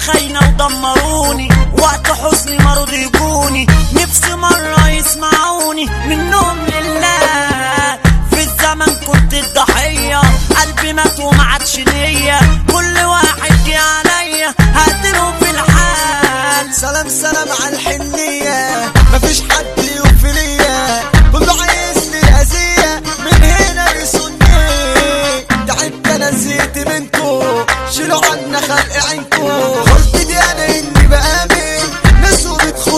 خاينة ودمروني وقت حزني مرض يجوني نفسي مرة يسمعوني منهم لله في الزمن كنت الضحية قلبي مات وما عادش ليا كل واحد جه عليا هقتله في الحال سلام سلام على الحنية مفيش حد يوفي ليا كله عايز لي أذية من هنا لسني تعبت أنا زهقت منكو شيلوا عنا خلق عينكو قلت دي أنا إني بآمن ناس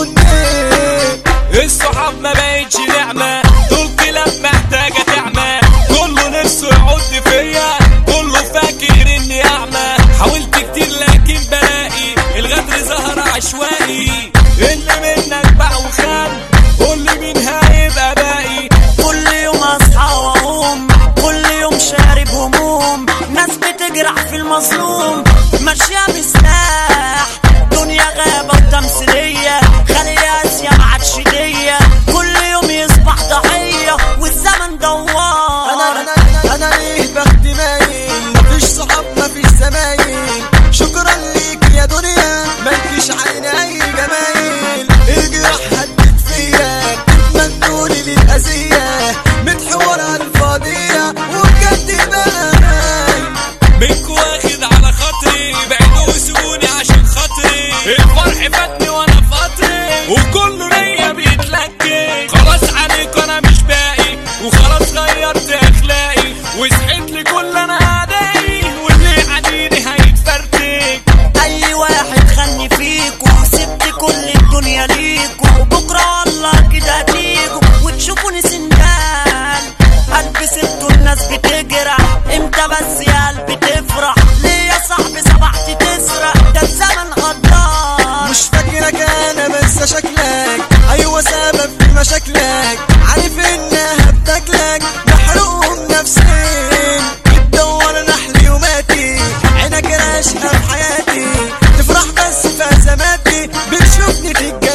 وبتخني الصحاب ما بقتش نعمة دول كلاب محتاجة تعمى كله نفسه يعد فيا كله فاكر اني اعمى حاولت كتير لكن بلاقي الغدر ظهر عشوائي اللي منك باع وخان قول لي مين هيبقى باقي كل يوم اصحى واقوم كل يوم شارب هموم ناس بتجرح في المظلوم ماشيه بسلاح دنيا غابه وتمثيليه خلي اسيا ما عادش ليا كل يوم يصبح ضحيه والزمن أنا دوار أنا أنا, أنا ليه بختي مايل مفيش صحاب مفيش زمايل شكرا ليك يا دنيا مالكيش عين أي جمايل الجراح هدت فيا تتمنوني للأذية متحور على الفاضية وبجد بقى نايم منكوا واخد على خاطري بعدوا وسيبوني عشان خاطري الفرح فاتني وانا فاطري وكله ليا بيتلكي خلاص عليك انا مش باقي وخلاص غيرت اخلاقي وصحيت لكل انا اعدائي واللي عاديني هيتفرتك اي واحد خني فيكو سبت كل الدنيا ليكو بكره والله كده هتيجوا وتشوفوني سندال قلبي سبته الناس بتجرح امتى بس يا قلبي تفرح ليه يا صاحبي سبحت تسرق ده الزمن غدار مش فاكرك انا بنسى شكلك ايوه سبب في مشاكلك عارف انها بتاكلك محروم نفسين بتدور نحل يوماتي عينك راشقه في حياتي تفرح بس في ازماتي بتشوفني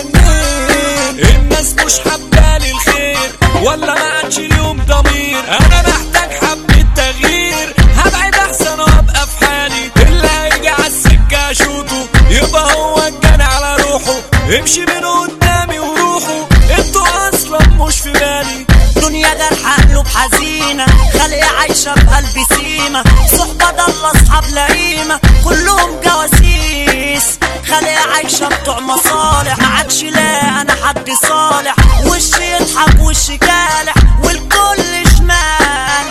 تتجنن الناس مش حبالي الخير ولا ما عادش اليوم ضمير انا محتاج حبة تغيير هبعد احسن وابقى في حالي اللي هيجي على السكة اشوطه يبقى هو الجن على روحه امشي من قدامي وروحه انتوا اصلا مش في بالي دنيا جرح قلوب حزينة خلق عايشة بقلبي سيمة صحبة ضل أصحاب لئيمة كلهم جواسيس خلق عايشة بتوع مصالح ما عادش لا أنا حد صالح وش يضحك وش كالح والكل شمال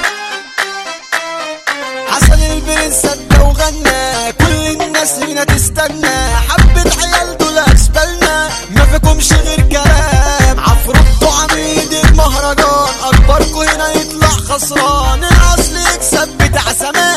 حسن البرنس ده وغنى كل الناس هنا تستنى حبة عيال دول اشبالنا ما فيكمش غير كلام عفروتو عميد المهرجان اكبركوا هنا يطلع خسران الاصل يكسب بتاع زمان